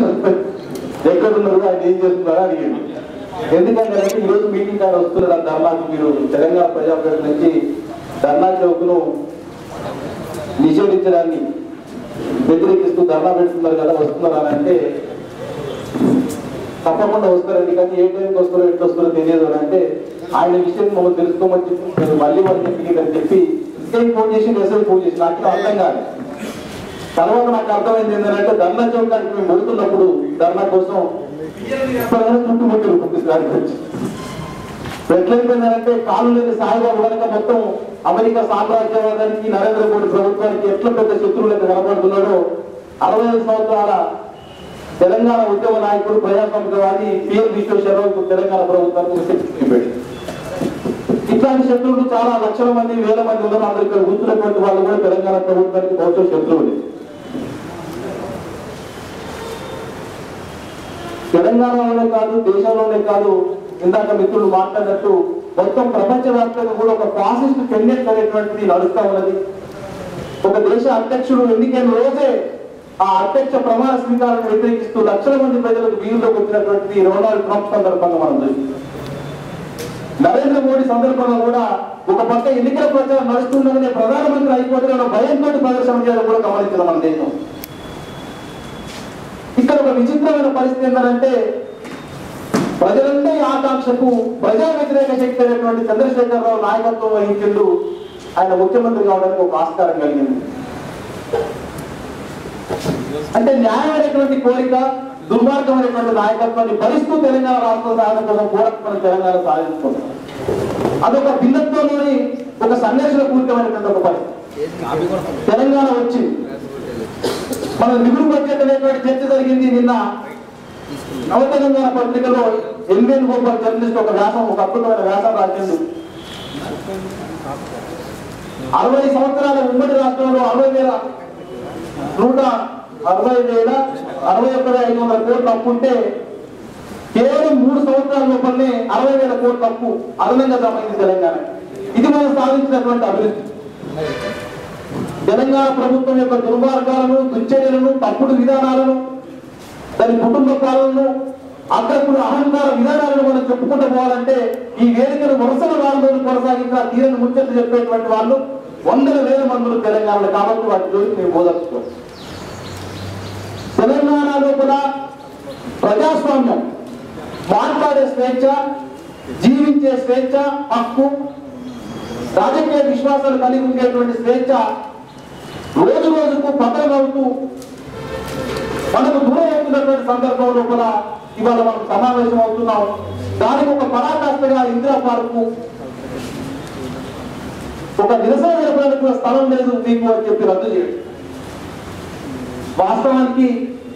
ఎక్కడున్నారు ఆయన ఏం చేస్తున్నారో అడిగాడు ఎందుకంటే ఈరోజు మీటింగ్ కాడ వస్తున్నారు ఆ ధర్నాకు మీరు తెలంగాణ ప్రజాప్రతి నుంచి ధర్నా చౌక్ను నిషేధించడాన్ని వ్యతిరేకిస్తూ ధర్నా పెడుతున్నారు కదా వస్తున్నారు అని అంటే తప్పకుండా వస్తారండి కానీ ఏ టైంకి వస్తారో ఎట్లా వస్తారో తెలియదు అని అంటే ఆయన విషయం మమ్మల్ని తెలుసుకోమని చెప్పి నేను మళ్ళీ వాళ్ళు చెప్పి అని చెప్పి ఇంకా ఫోన్ చేసి మెసేజ్ ఫోన్ చేసి నాకు అర్థం కాదు తర్వాత నాకు అర్థమైంది ఏంటంటే ధర్నా చౌకానికి మేము వెళ్తున్నప్పుడు ధర్నా కోసం చుట్టుముట్టారు పంపిస్తారు ఎట్లయిపోయిందంటే కాలు లేని సాయిబాబు కనుక మొత్తం అమెరికా సామ్రాజ్యవాదానికి నరేంద్ర మోడీ ప్రభుత్వానికి ఎట్లా పెద్ద శత్రువులకు కనబడుతున్నాడో అరవై ఐదు సంవత్సరాల తెలంగాణ ఉద్యమ నాయకుడు ప్రజాస్వామికవాది పిఎల్ విశ్వేశ్వరరావు ఇప్పుడు తెలంగాణ ప్రభుత్వానికి శక్తి చూపాడు ఇట్లాంటి శత్రువులు చాలా లక్షల మంది వేల మంది ఉన్నారు అందరు ఇక్కడ కూర్చున్నటువంటి వాళ్ళు కూడా తెలంగాణ ప్రభుత్వానికి బహుశా శత్రువులు తెలంగాణలోనే కాదు దేశంలోనే కాదు ఇందాక మిత్రులు మాట్లాడినట్టు మొత్తం ప్రపంచవ్యాప్తంగా కూడా ఒక ఫాసిస్ట్ టెండెన్స్ అనేటువంటిది నడుస్తా ఉన్నది ఒక దేశ అధ్యక్షుడు ఎన్నికైన రోజే ఆ అధ్యక్ష ప్రమాణ స్వీకారాన్ని వ్యతిరేకిస్తూ లక్షల మంది ప్రజలకు వీధిలోకి వచ్చినటువంటిది రొనాల్డ్ ట్రంప్ సందర్భంగా మనం చూస్తాం నరేంద్ర మోడీ సందర్భంగా కూడా ఒక పక్క ఎన్నికల ప్రచారం నడుస్తుండగానే ప్రధానమంత్రి అయిపోతే భయంతో ప్రదర్శన చేయడం కూడా గమనించడం మన దేశం ఇక్కడ ఒక విచిత్రమైన పరిస్థితి ఏంటంటే ప్రజలందరి ఆకాంక్షకు ప్రజా వ్యతిరేక శక్తి అయినటువంటి చంద్రశేఖరరావు నాయకత్వం వహించిండు ఆయన ముఖ్యమంత్రి కావడానికి ఒక ఆస్కారం కలిగింది అంటే న్యాయమైనటువంటి కోరిక దుర్మార్గమైనటువంటి నాయకత్వాన్ని భరిస్తూ తెలంగాణ రాష్ట్ర సాధన కోసం పోరాటం మనం తెలంగాణ సాధించుకుంటాం అదొక భిన్నత్వంలోని ఒక సంఘర్షణ పూరితమైనటువంటి ఒక పరిస్థితి తెలంగాణ వచ్చింది మన నిగురు బడ్జెట్ అనేటువంటి చర్చ జరిగింది నిన్న నవ తెలంగాణ పత్రికలో ఎన్వేన్ గోపాల్ జర్నలిస్ట్ ఒక వ్యాసం ఒక అద్భుతమైన వ్యాసం రాసిండు అరవై సంవత్సరాల ఉమ్మడి రాష్ట్రంలో అరవై వేల నూట అరవై వేల అరవై ఒక్క వేల ఐదు వందల కోట్లు అప్పు ఉంటే కేవలం మూడు సంవత్సరాల లోపలనే అరవై వేల కోట్ల అప్పు అదనంగా జమైంది తెలంగాణ ఇది మనం సాధించినటువంటి అభివృద్ధి తెలంగాణ ప్రభుత్వం యొక్క దుర్మార్గాలను దుశ్చర్యలను తప్పుడు విధానాలను దాని కుటుంబ పాలనను అగ్రకుల అహంకార విధానాలను మనం చెప్పుకుంటూ పోవాలంటే ఈ వేదికను వరుసల వారంలో కొనసాగించిన తీరని ముచ్చట్లు చెప్పేటువంటి వాళ్ళు వందల వేల మందులు తెలంగాణలో కాబట్టి వాటి జోలికి మేము బోధిస్తాం తెలంగాణ లోపల ప్రజాస్వామ్యం మాట్లాడే స్వేచ్ఛ జీవించే స్వేచ్ఛ హక్కు రాజకీయ విశ్వాసాలు కలిగి ఉండేటువంటి స్వేచ్ఛ రోజు రోజుకు పతనమవుతూ మనకు దూరం అవుతున్నటువంటి సందర్భం లోపల ఇవాళ మనం సమావేశం అవుతున్నాం దానికి ఒక పరాకాష్ఠగా ఇందిరా పార్కు ఒక నిరసన జరపడానికి కూడా స్థలం లేదు మీకు అని చెప్పి రద్దు చేయడం వాస్తవానికి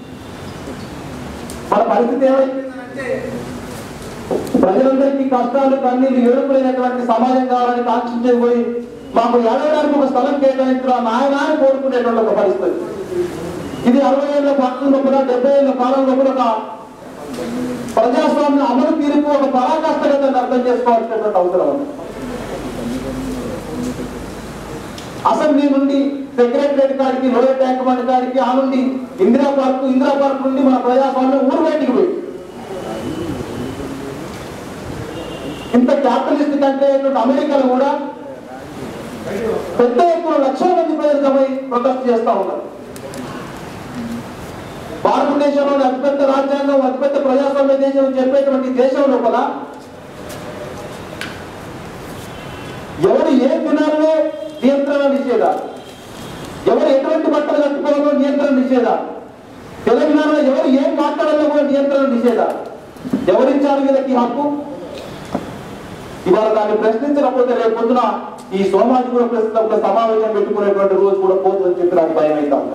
మన పరిస్థితి ఏమైందంటే ప్రజలందరికీ కష్టాలు కన్నీళ్ళు ఏడుపులైనటువంటి సమాజం కావాలని కాంక్షించే పోయి మాకు ఎడవడానికి ఒక స్థలం కేటాయించడం నాయన అని కోరుకునేటువంటి ఒక పరిస్థితి ఇది అరవై ఏళ్ళ పాలన లోపల డెబ్బై ఏళ్ళ పాలన లోపల ఒక ప్రజాస్వామ్య అమలు తీరుకు ఒక పరాకాష్ఠగా దాన్ని అర్థం చేసుకోవాల్సినటువంటి అవసరం ఉంది అసెంబ్లీ నుండి సెక్రటరేట్ కాడికి లోయర్ ట్యాంక్ బండ్ కాడికి ఆ నుండి ఇందిరా పార్క్ ఇందిరా పార్క్ నుండి మన ప్రజాస్వామ్యం ఊరు బయటికి పోయి ఇంత క్యాపిటలిస్ట్ కంట్రీ అయినటువంటి అమెరికాలో కూడా పెద్ద ఎత్తున లక్షల మంది ప్రజలు జమై ప్రొటెస్ట్ చేస్తా ఉన్నారు భారతదేశంలోని అతిపెద్ద రాజ్యాంగం అతిపెద్ద ప్రజాస్వామ్య దేశం అని చెప్పేటువంటి దేశం లోపల ఎవరు ఏం తినాలో నియంత్రణ నిషేధాలు ఎవరు ఎటువంటి బట్టలు కట్టుకోవాలో నియంత్రణ నిషేధాలు తెలంగాణలో ఎవరు ఏం మాట్లాడాలో కూడా నియంత్రణ నిషేధాలు ఎవరిచ్చారు వీళ్ళకి హక్కు ఇవాళ దాన్ని ప్రశ్నించకపోతే రేపు పొద్దున ఈ సోమాజిగూడ ప్రశ్న సమావేశం పెట్టుకునేటువంటి రోజు కూడా పోతుందని చెప్పి నాకు భయం అవుతా ఉంది.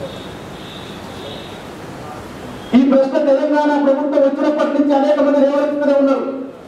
ఈ ప్రశ్న తెలంగాణ ప్రభుత్వం వచ్చినప్పటి నుంచి అనేక మంది రేవరిస్తూనే ఉన్నారు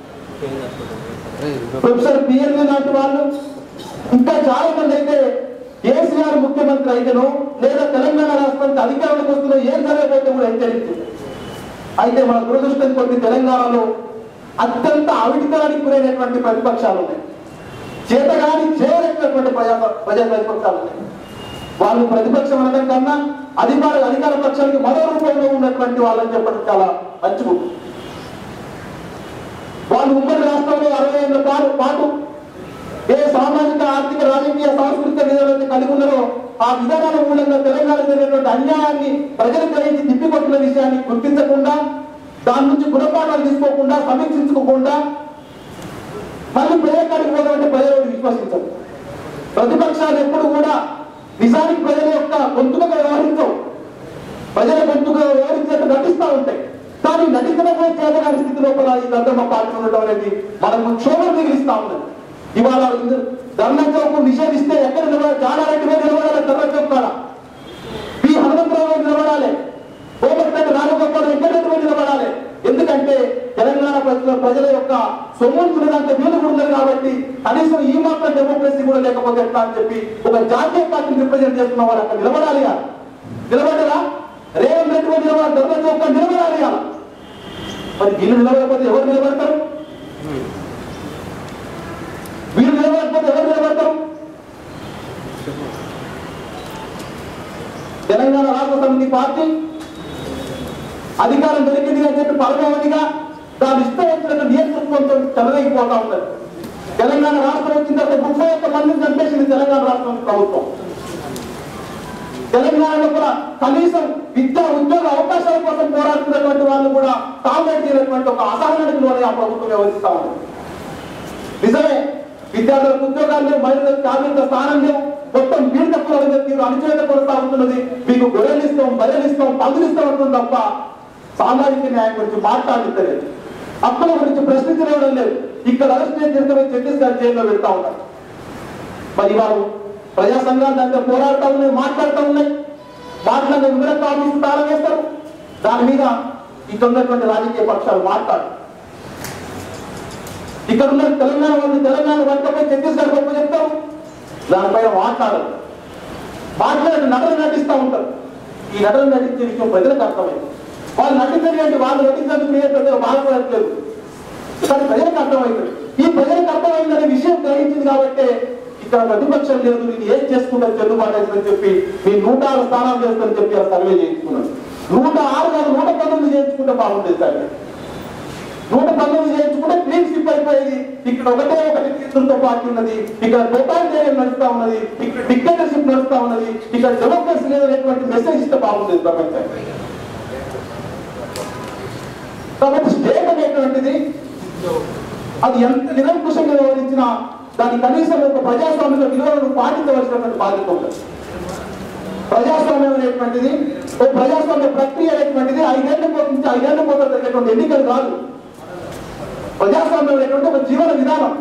ప్రొఫెసర్ పిఎల్ఏ లాంటి వాళ్ళు ఇంకా చాలా మంది అయితే కేసీఆర్ ముఖ్యమంత్రి అయితేనో లేదా తెలంగాణ రాష్ట్రానికి అధికారంలోకి వస్తున్న ఏం జరగకపోతే కూడా హెచ్చరించారు అయితే మన దురదృష్టం కొద్ది తెలంగాణలో అత్యంత అవిటితనానికి గురైనటువంటి ప్రతిపక్షాలు ఉన్నాయి చేతగాని చేయలేనటువంటి ప్రజా ప్రజా ప్రతిపక్షాలు ఉన్నాయి వాళ్ళు ప్రతిపక్షం అనడం కన్నా అధికార అధికార పక్షానికి మరో రూపంలో ఉన్నటువంటి వాళ్ళని చెప్పడం చాలా మంచిగుంటుంది వాళ్ళు ఉమ్మడి రాష్ట్రంలో అరవై ఏళ్ళ పాటు పాటు ఏ సామాజిక ఆర్థిక రాజకీయ సాంస్కృతిక విధానాన్ని కలిగి ఉన్నారో ఆ విధానాల మూలంగా తెలంగాణ జరిగినటువంటి అన్యాయాన్ని ప్రజలు గ్రహించి తిప్పికొట్టిన విషయాన్ని గుర్తించకుండా దాని నుంచి గుణపాఠాలు తీసుకోకుండా సమీక్షించుకోకుండా మళ్ళీ ప్రజాకాడికి పోదామంటే ప్రజలు విశ్వసించరు ప్రతిపక్షాలు ఎప్పుడు కూడా నిజానికి ప్రజల యొక్క గొంతుకగా వ్యవహరించవు ప్రజల గొంతుగా వ్యవహరించినట్టు నటిస్తూ ఉంటాయి కానీ నటించడం కూడా చేతగాని స్థితి లోపల ఈ దద్దమ్మ పార్టీ ఉండడం అనేది మనకు క్షోభం మిగిలిస్తా ఉన్నది ఇవాళ ధర్నా చౌక్ నిషేధిస్తే ఎక్కడ నిలబడాలి జానారెడ్డి మీద నిలబడాలి ధర్నా చౌక్ కాడ పి హనుమంతరావు గారు నిలబడాలి కోమటిరెడ్డి రాజగోపాల్ వెంకటరెడ్డి మీద నిలబడాలి ఎందుకంటే తెలంగాణ ప్రజల ప్రజల యొక్క సొమ్మును తినడానికి వీలు కూడా ఉన్నది కాబట్టి కనీసం ఈ మాత్రం డెమోక్రసీ కూడా లేకపోతే ఎట్లా అని చెప్పి ఒక జాతీయ పార్టీని రిప్రజెంట్ చేస్తున్న వాళ్ళు అక్కడ నిలబడాలి కదా. నిలబడరా రేవంత్ రెడ్డి మీద నిలబడాలి ధర్నా చౌక్ కాడ నిలబడాలి కదా. మరి వీళ్ళు నిలబడకపోతే ఎవరు నిలబడతారు వీళ్ళు నిలబడకపోతే ఎవరు నిలబడతారు తెలంగాణ రాష్ట్ర సమితి పార్టీ అధికారం దొరికింది అని చెప్పి పరమావధిగా దాని ఇష్టం వచ్చినట్టు నియంతృత్వంతో చెలరైపోతా ఉంటారు తెలంగాణ రాష్ట్రం వచ్చిన తర్వాత ముప్పై ఒక్క మందిని చంపేసింది తెలంగాణ రాష్ట్రం ప్రభుత్వం తెలంగాణలో కూడా కనీసం విద్యా ఉద్యోగ అవకాశాల కోసం పోరాడుతున్నటువంటి వాళ్ళు కూడా తామేట్ చేయనటువంటి ఒక అసహనానికి లోనే ఆ ప్రభుత్వం వ్యవహరిస్తా ఉంది నిజమే విద్యార్థులకు ఉద్యోగాలు లేవు మహిళలకు కార్మిక స్థానం లేవు మొత్తం పీడిత కులాలుగా తీరు అణిచివేత కొనసాగుతున్నది మీకు గొర్రెలు ఇస్తాం బర్రెలు ఇస్తాం పందులు ఇస్తాం అంటుంది తప్ప సామాజిక న్యాయం గురించి మాట్లాడలేదు హక్కుల గురించి ప్రశ్నించడం లేదు ఇక్కడ అరెస్ట్ చేసి తీసుకుని ఛత్తీస్గఢ్ జైల్లో పెడతా ఉన్నారు మరి వారు ప్రజా సంఘాలు దాంట్లో పోరాడుతూ ఉన్నాయి మాట్లాడుతూ ఉన్నాయి మాట్లాడిన వివరంగా ఆఫీసు తాళం వేస్తారు దాని మీద ఇక్కడ ఉన్నటువంటి రాజకీయ పక్షాలు మాట్లాడు ఇక్కడ ఉన్న తెలంగాణ వాళ్ళు తెలంగాణ వంటపై ఛత్తీస్గఢ్ గొప్ప చెప్తారు దానిపైన మాట్లాడరు మాట్లాడి నటన నటిస్తూ ఉంటారు ఈ నటన నటించే విషయం ప్రజలకు అర్థమైంది వాళ్ళు నటించలేంటి వాళ్ళు నటించేందుకు ఏ ప్రజలు బాధపడట్లేదు కానీ ప్రజలకు అర్థమైంది ఈ ప్రజలకు అర్థమైందనే విషయం గ్రహించింది కాబట్టి ఇక్కడ ప్రతిపక్షం లేదు నేను ఏం చేసుకుంటాను చెల్లుబాటు అవుతుందని చెప్పి మీ నూట ఆరు స్థానాలు చేస్తానని చెప్పి ఆ సర్వే చేయించుకున్నాను నూట ఆరు కాదు నూట పంతొమ్మిది చేయించుకుంటే బాగుంటుంది సార్ నూట పంతొమ్మిది చేయించుకుంటే క్లీన్ స్లిప్ అయిపోయేది ఇక్కడ ఒకటే ఒకటి కేంద్రంతో పార్టీ ఉన్నది ఇక్కడ టోటాలిటేరియన్ నడుస్తా ఉన్నది ఇక్కడ డిక్టేటర్షిప్ నడుస్తా ఉన్నది ఇక్కడ డెమోక్రసీ లేదనేటువంటి మెసేజ్ ఇస్తే బాగుంటుంది ప్రపంచానికి కాబట్టి స్టేట్ అనేటువంటిది అది ఎంత నిరంకుశంగా వ్యవహరించినా దాని కనీసం ఒక ప్రజాస్వామ్య విలువలను పాటించవలసినటువంటి బాధ్యత ఉంటుంది ప్రజాస్వామ్యం అనేటువంటిది ఓ ప్రజాస్వామ్య ప్రక్రియ అనేటువంటిది ఐదేళ్ల నుంచి ఐదేళ్ల పోతే జరిగేటువంటి ఎన్నికలు కాదు ప్రజాస్వామ్యం అనేటువంటి ఒక జీవన విధానం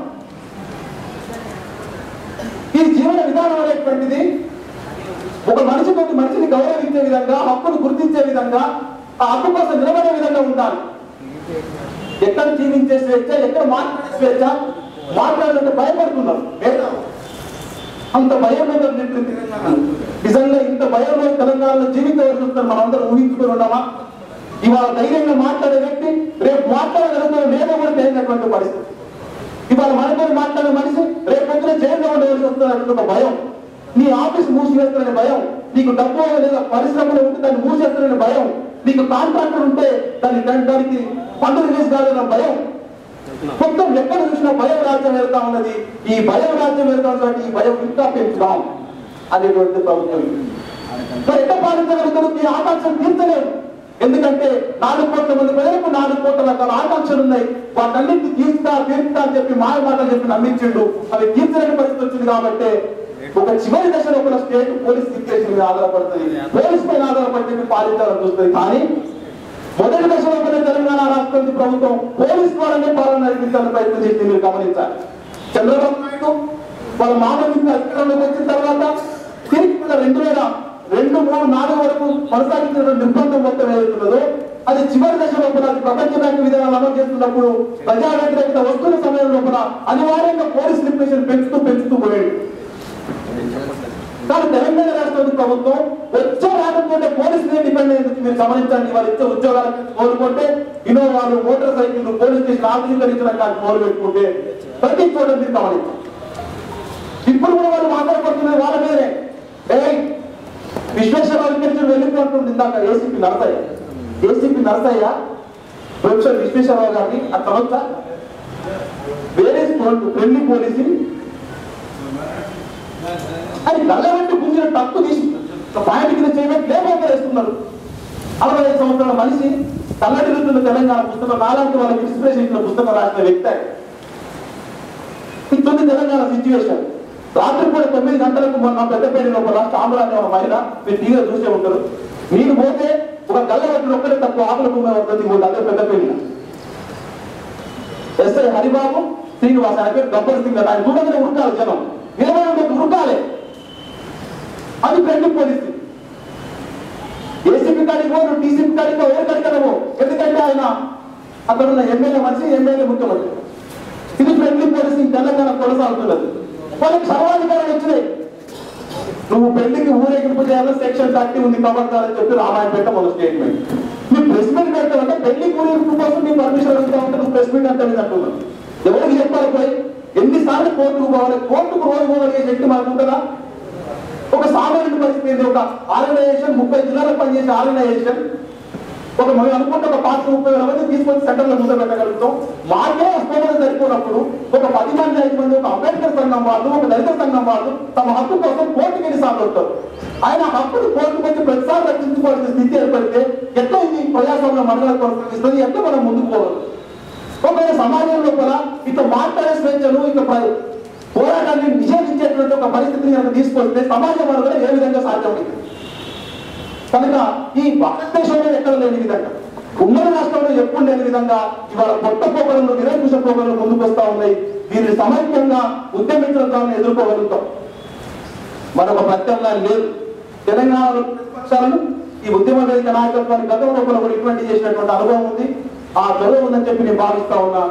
ఈ జీవన విధానం అనేటువంటిది ఒక మనిషి ప్రతి మనిషిని గౌరవించే విధంగా హక్కును గుర్తించే విధంగా ఆ హక్కు కోసం నిలబడే విధంగా ఉండాలి ఎక్కడ జీవించే స్వేచ్ఛ ఎక్కడ మాట్లాడే స్వేచ్ఛ మాట్లాడాలంటే భయపడుతున్నారు మేధావులు. అంత భయం మీద ఉన్నట్టు తెలంగాణ నిజంగా ఇంత భయంలో తెలంగాణలో జీవించవలసి వస్తుంది మనం అందరం ఊహించుకొని ఉన్నామా ఇవాళ ధైర్యంగా మాట్లాడే వ్యక్తి రేపు మాట్లాడగలుగుతున్న లేదా కూడా తెలియనటువంటి పరిస్థితి ఇవాళ మనతో మాట్లాడే మనిషి రేపు పొద్దున జైల్లో ఉండవలసి వస్తున్నటువంటి ఒక భయం నీ ఆఫీస్ మూసివేస్తారనే భయం నీకు డబ్బు లేదా పరిశ్రమలో ఉంటే దాన్ని మూసేస్తారనే భయం నీకు కాంట్రాక్టర్ ఉంటే దాన్ని దాని- దానికి పన్ను రిలీజ్ కాదన్న భయం మొత్తం ఎక్కడ చూసినా భయం రాజ్యం వెళ్తా ఉన్నది ఈ భయం రాజ్యం వెళ్తా ఉన్నటువంటి ఈ భయం ఇంకా పెంచుదాం అనేటువంటి ప్రభుత్వం మరి ఎట్లా పాలించగలుగుతారు మీ ఆకాంక్షలు తీర్చలేరు ఎందుకంటే నాలుగు కోట్ల మంది ప్రజలకు నాలుగు కోట్ల రకాల ఆకాంక్షలు ఉన్నాయి వాటన్నిటి తీర్చుతా తీర్చుతా అని చెప్పి మాయ మాటలు చెప్పి నమ్మించిండు అవి తీర్చలేని పరిస్థితి వచ్చింది కాబట్టి ఒక చివరి దశలో కూడా స్టేట్ పోలీస్ సిచ్యువేషన్ మీద ఆధారపడుతుంది పోలీస్ పైన ఆధారపడి చెప్పి పాలించాలని చూస్తుంది కానీ మొదటి దశలో కూడా తెలంగాణ రాష్ట్రం ప్రభుత్వం పోలీస్ ద్వారానే పాలన నడిపించాలని ప్రయత్నం చేసింది మీరు గమనించాలి చంద్రబాబు నాయుడు వాళ్ళ మామూలు అధికారంలోకి వచ్చిన తర్వాత తిరిగి కూడా రెండు వేల రెండు మూడు నాలుగు వరకు కొనసాగించిన నిర్బంధం మొత్తం ఏదైతున్నదో అది చివరి దశ లోపల అది ప్రపంచ బ్యాంకు విధానాలు అమలు చేస్తున్నప్పుడు ప్రజా వ్యతిరేకత వస్తున్న సమయం లోపల అనివార్యంగా పోలీస్ రిప్రెషన్ పెంచుతూ పెంచుతూ పోయాడు కానీ తెలంగాణ రాష్ట్ర ప్రభుత్వం వచ్చే రాకపోతే పోలీస్ మీద డిపెండ్ అయ్యేందుకు మీరు గమనించండి వాళ్ళు ఇచ్చే ఉద్యోగాలకు కోరుకుంటే ఇన్నోవాలు మోటార్ సైకిల్ పోలీస్ స్టేషన్ ఆధునీకరించడం కానీ కోరు పెట్టుకుంటే ప్రతి చోట మీరు గమనించండి ఇప్పుడు కూడా వాళ్ళు మాట్లాడబడుతున్నారు వాళ్ళ మీదనే ఏయ్ విశ్వేశ్వరరావు ఇక్కడ వెళ్ళిపోతుంది ఇందాక ACP Narasaiah ACP Narasaiah professor Visweswararao గారిని ఆ తర్వాత వేరే ఫ్రెండ్లీ పోలీసుని అది నల్లబెట్టి గుంజిన టక్కు తీసి పాయింట్ కింద చేయబెట్టి లేకపోతే వేస్తున్నారు అరవై ఐదు సంవత్సరాల మనిషి తల్లడిల్లుతున్న తెలంగాణ పుస్తకం నాలాంటి వాళ్ళకి ఇన్స్పిరేషన్ ఇచ్చిన పుస్తకం రాసిన వ్యక్తి ఆయన. ఇట్లుంది తెలంగాణ సిచ్యువేషన్ రాత్రి పూట తొమ్మిది గంటలకు మొన్న పెద్దపల్లి లోపల సామ్రాజ్యం ఒక మహిళ మీరు టీవీలో చూసే ఉంటారు మీరు పోతే ఒక గల్లగట్టిన ఒక్కడే తక్కువ ఆకుల భూమి ఉంటుంది మూడు అదే పెద్దపల్లి ఎస్ఐ హరిబాబు శ్రీనివాస్ ఆయన పేరు గబ్బర్ సింగ్ ఆయన చూడగానే ఉరకాలి జనం ఇరవై ఒకటి ఉరకాలి అది ఫ్రెండ్ పోలీసు ఏసీపీ కాడికి పోను డీసీపీ కాడికి పో, ఎవరి కాడికి పో. ఎందుకంటే ఆయన అక్కడ ఉన్న ఎమ్మెల్యే మనిషి ఎమ్మెల్యే ముఖ్యమంత్రి ఇది ఫ్రెండ్లీ పోలీసింగ్ తెలంగాణ కొనసాగుతున్నది వాళ్ళకి సర్వాధికారాలు వచ్చినాయి నువ్వు పెళ్లికి ఊరేగింపు చేయాలని సెక్షన్ థర్టీ ఉంది కబర్దార్ అని చెప్పి రామాయణ పెట్ట మన స్టేట్మెంట్ నువ్వు ప్రెస్ మీట్ పెడతావంటే పెళ్లికి ఊరేగింపు కోసం నీ పర్మిషన్ అడుగుతా ఉంటే నువ్వు ప్రెస్ మీట్ అంటే అంటున్నావు ఎవరికి చెప్పాలి పోయి ఎన్నిసార్లు కోర్టుకు పోవాలి కోర్టుకు రోజు పోవాలి శక్తి మనకు ఉంటుందా ఒక సామాన్య పరిస్థితి ఏంది? ఒక ఆర్గనైజేషన్ ముప్పై జిల్లాలకు పనిచేసే ఆర్గనైజేషన్ ఒక మనం అనుకుంటే ఒక పాత ముప్పై వేల మంది తీసుకొని సెంటర్లో ముందు పెట్టగలుగుతాం మాకే స్తోమత సరిపోయినప్పుడు ఒక పది మంది ఐదు మంది ఒక అంబేద్కర్ సంఘం వాళ్ళు ఒక దళిత సంఘం వాళ్ళు తమ హక్కు కోసం కోర్టుకి ఎన్నిసార్లు వస్తారు ఆయన హక్కును కోర్టుకు వచ్చి ప్రతిసారి రక్షించుకోవాల్సిన స్థితి ఏర్పడితే ఎట్లా ఇది ప్రజాస్వామ్య మనుగడ కొనసాగిస్తుంది ఎట్లా మనం ముందుకు పోవాలి ఒకవేళ సమాజంలో కూడా ఇట్లా మాట్లాడే స్వేచ్ఛను ఇక ప్ర- పోరాటాన్ని నిషేధించేటువంటి ఒక పరిస్థితిని కనుక తీసుకొస్తే సమాజం మనుగడ ఏ విధంగా సాధ్యమైంది కనుక ఈ భారతదేశంలో ఎక్కడ లేని విధంగా ఉమ్మడి రాష్ట్రంలో ఎప్పుడు లేని విధంగా ఇవాళ కొత్త పోకలను నిరంకుశ పోకలను ముందుకు వస్తా ఉన్నాయి దీన్ని సమైక్యంగా ఉద్యమించడం ద్వారా ఎదుర్కోగలుగుతాం మరొక ప్రత్యామ్నాయం లేదు తెలంగాణలో ప్రతిపక్షాలను ఈ ఉద్యమ వేదిక నాయకత్వాన్ని గతంలో కూడా ఒకటి ఇటువంటి చేసినటువంటి అనుభవం ఉంది ఆ గౌరవం ఉందని చెప్పి నేను భావిస్తా ఉన్నా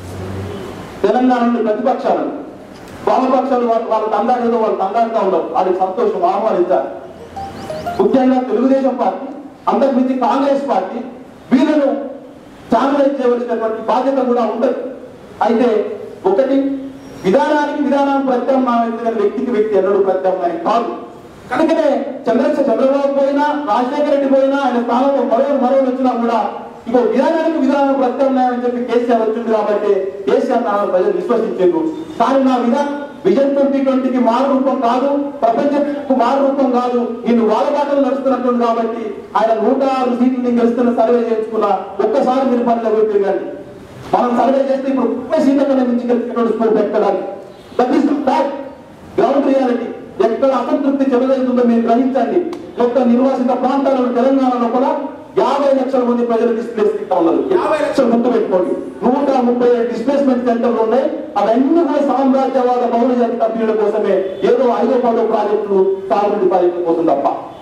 తెలంగాణలో ప్రతిపక్షాలను వామపక్షాలు వాళ్ళ వాళ్ళ తండాలు ఏదో వాళ్ళు తండాడుతూ ఉండవు వాడికి సంతోషం ఆహ్వానించాలి ముఖ్యంగా తెలుగుదేశం పార్టీ అంతకుమించి కాంగ్రెస్ పార్టీ వీళ్ళను ఛానలైజ్ చేయవలసినటువంటి బాధ్యత కూడా ఉంటుంది అయితే ఒకటి విధానానికి విధానం ప్రత్యామ్నాయం కానీ వ్యక్తికి వ్యక్తి ఎన్నడూ ప్రత్యామ్నాయం కాదు కనుకనే చంద్రశేఖర చంద్రబాబు పోయినా రాజశేఖర రెడ్డి పోయినా ఆయన స్థానంలో మరో మరో వచ్చినా కూడా ఇంకో విధానానికి విధానం ప్రత్యామ్నాయం అని చెప్పి కేసీఆర్ వచ్చింది కాబట్టి కేసీఆర్ నాన్న ప్రజలు విశ్వసించారు కానీ నా విధానం విజన్ ట్వంటీ ట్వంటీకి మారు రూపం కాదు ప్రపంచకు మారు రూపం కాదు నేను వాళ్ళ బాటలు నడుస్తున్నట్టుంది కాబట్టి ఆయన నూట ఆరు సీట్లు నేను గెలుస్తున్న సర్వే చేయించుకున్నా ఒక్కసారి మీరు పనిలో పోయి తిరగండి మనం సర్వే చేస్తే ఇప్పుడు ముప్పై సీట్ల కన్నా మించి గెలిచినటువంటి స్కోప్ ఎక్కడానికి that is fact ground reality ఎక్కడ అసంతృప్తి చెలదవుతుందో మీరు గ్రహించండి మొత్తం నిర్వాసిత ప్రాంతాలలో తెలంగాణలో కూడా యాభై లక్షల మంది ప్రజలు డిస్ప్లేస్ ఉన్నారు యాభై లక్షలు గుర్తు పెట్టుకోండి నూట ముప్పై డిస్ప్లేస్మెంట్ సెంటర్లు ఉన్నాయి అవన్నీ కూడా సామ్రాజ్యవాద పౌర జాతి కంపెనీల కోసమే ఏదో ఐదో పదో ప్రాజెక్టులు తాగునీటి ప్రాజెక్టుల కోసం తప్ప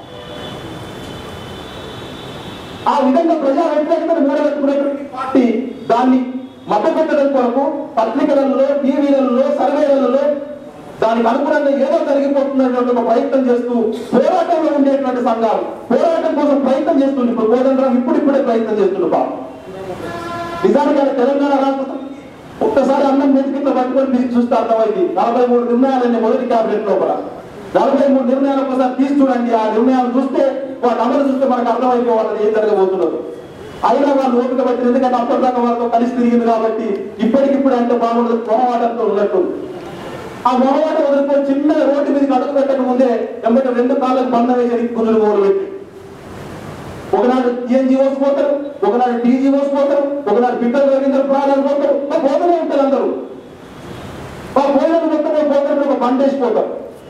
ఆ విధంగా ప్రజా వ్యతిరేకతను మూడగట్టుకునేటువంటి పార్టీ దాన్ని మభ్యపెట్టడం కొరకు పత్రికలలో టీవీలలో సర్వేలలో దానికి అనుగుణంగా ఏదో జరిగిపోతున్నటువంటి ఒక ప్రయత్నం చేస్తూ పోరాటంలో ఉండేటువంటి సంఘాలు పోరాటం కోసం ప్రయత్నం చేస్తుంది ఇప్పుడు కోదండరాం ఇప్పుడు ఇప్పుడే ప్రయత్నం చేస్తుండ్రు పాపం నిజానికి ఆయన తెలంగాణ రాష్ట్రం ఒక్కసారి అన్నం మెతికిట్లో పట్టుకొని తీసి చూస్తే అర్థమైంది నలభై మూడు నిర్ణయాలని మొదటి క్యాబినెట్ లోపల నలభై మూడు నిర్ణయాలు ఒకసారి తీసి చూడండి ఆ నిర్ణయాలు చూస్తే వాటి అమలు చూస్తే మనకు అర్థమైపోవాలి ఏం జరగబోతున్నారు అయినా వాళ్ళు ఓపిక పట్టింది ఎందుకంటే అప్పటిదాకా వాళ్ళతో కలిసి తిరిగింది కాబట్టి ఇప్పటికిప్పుడు అంటే బాగుండదు మొహమాటంతో ఉన్నట్టు ఆ మొహమాట వదులుకొని చిన్న రోడ్డు మీదకి అడుగు పెట్టక ముందే వెంబడి రెండు కాళ్ళకు బంధం వేసి గుంజులు మొదలు పెట్టి ఒకనాడు టీఎన్జిఓస్ పోతారు ఒకనాడు టీజీఓస్ పోతారు ఒకనాడు బిడ్డలు రవీంద్ర ప్రాణాలు పోతారు మరి పోతూనే ఉంటారు అందరూ ఆ పోయిన మొత్తం పోతారు ఒక బండేసి పోతారు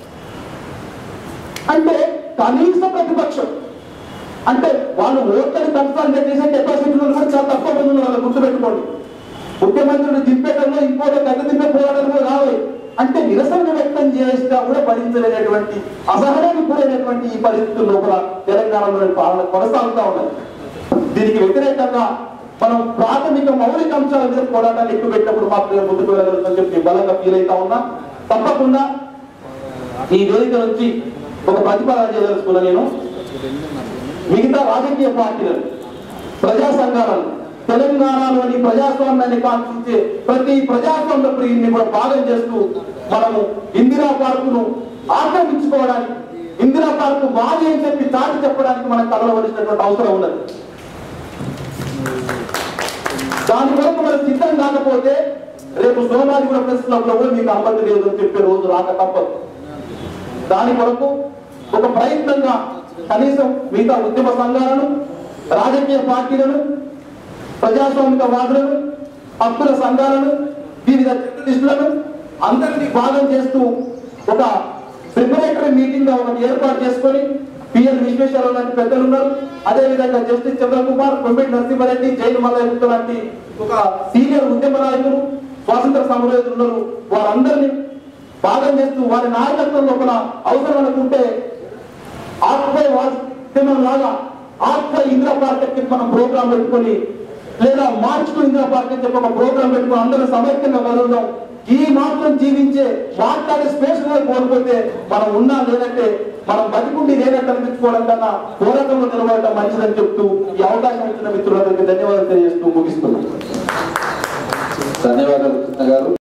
అంటే కనీస ప్రతిపక్షం అంటే వాళ్ళు ఓట్లని కన్సల్టేట్ చేసే కెపాసిటీ కూడా చాలా తక్కువ మంది ఉన్నారు వాళ్ళని గుర్తుపెట్టుకోండి ముఖ్యమంత్రులు దింపేటంలో ఇంకోటి గడ్డ దింపే పోరాటంలో రావాలి అంటే నిరసన వ్యక్తం చేసినా కూడా భరించలేనటువంటి అసహనానికి గురైనటువంటి ఈ పరిస్థితుల లోపల తెలంగాణలో పాలన కొనసాగుతా ఉన్నది దీనికి వ్యతిరేకంగా మనం ప్రాథమిక మౌలిక అంశాల మీద పోరాటాన్ని ఎక్కువ పెట్టినప్పుడు మాత్రమే ముందుకు వెళ్ళగలుగుతామని చెప్పి బలంగా ఫీల్ అవుతా ఉన్నా తప్పకుండా ఈ వేదిక నుంచి ఒక ప్రతిపాదన చేయదలుచుకున్నా నేను మిగతా రాజకీయ పార్టీలను ప్రజా సంఘాలను తెలంగాణలోని ప్రజాస్వామ్యాన్ని కాంక్షించే ప్రతి ప్రజాస్వామ్య ప్రియుని కూడా భాగం చేస్తూ మనము ఇందిరా పార్కును ఆక్రమించుకోవడానికి ఇందిరా పార్క్ మాది అని చెప్పి చాటి చెప్పడానికి మనం కలవలసినటువంటి అవసరం ఉన్నది దాని కొరకు మనం సిద్ధం కాకపోతే రేపు సోమాది కూడా ప్రెస్ క్లబ్ లో కూడా మీకు అనుమతి లేదు అని చెప్పే రోజు రాక తప్పదు దాని కొరకు ఒక ప్రయత్నంగా కనీసం మిగతా ఉద్యమ సంఘాలను రాజకీయ పార్టీలను ప్రజాస్వామిక వాదులను హక్కుల సంఘాలను వివిధ జర్నలిస్టులను అందరినీ భాగం చేస్తూ ఒక ప్రిపరేటరీ మీటింగ్ గా ఒకటి ఏర్పాటు చేసుకొని పిఎల్ విశ్వేశ్వరరావు లాంటి పెద్దలు ఉన్నారు అదే విధంగా జస్టిస్ చంద్రకుమార్ కొమ్మిడి నరసింహారెడ్డి జైలు మల్లయ్య లాంటి ఒక సీనియర్ ఉద్యమ నాయకులు స్వాతంత్ర సమరయోధులు ఉన్నారు వారందరినీ భాగం చేస్తూ వారి నాయకత్వం లోపల అవసరం అనుకుంటే ఆత్మీయ వాద్యం లాగా ఆత్మ ఇందిరా పార్క్ అని చెప్పి మనం ప్రోగ్రాం పెట్టుకొని లేదా మార్చ్ టు ఇందిరా పార్క్ అని చెప్పి ఒక ప్రోగ్రాం పెట్టుకొని అందరూ సమైక్యంగా కలుగుదాం ఈ మాత్రం జీవించే మాట్లాడే స్పేస్ కూడా కోల్పోతే మనం ఉన్నా లేదంటే మనం బతికుండి లేనట్టు అనిపించుకోవడం కన్నా పోరాటంలో నిలబడటం మంచిదని చెప్తూ ఈ అవకాశం ఇచ్చిన మిత్రులందరికీ ధన్యవాదాలు తెలియజేస్తూ ముగిస్తున్నాం ధన్యవాదాలు కృష్ణ గారు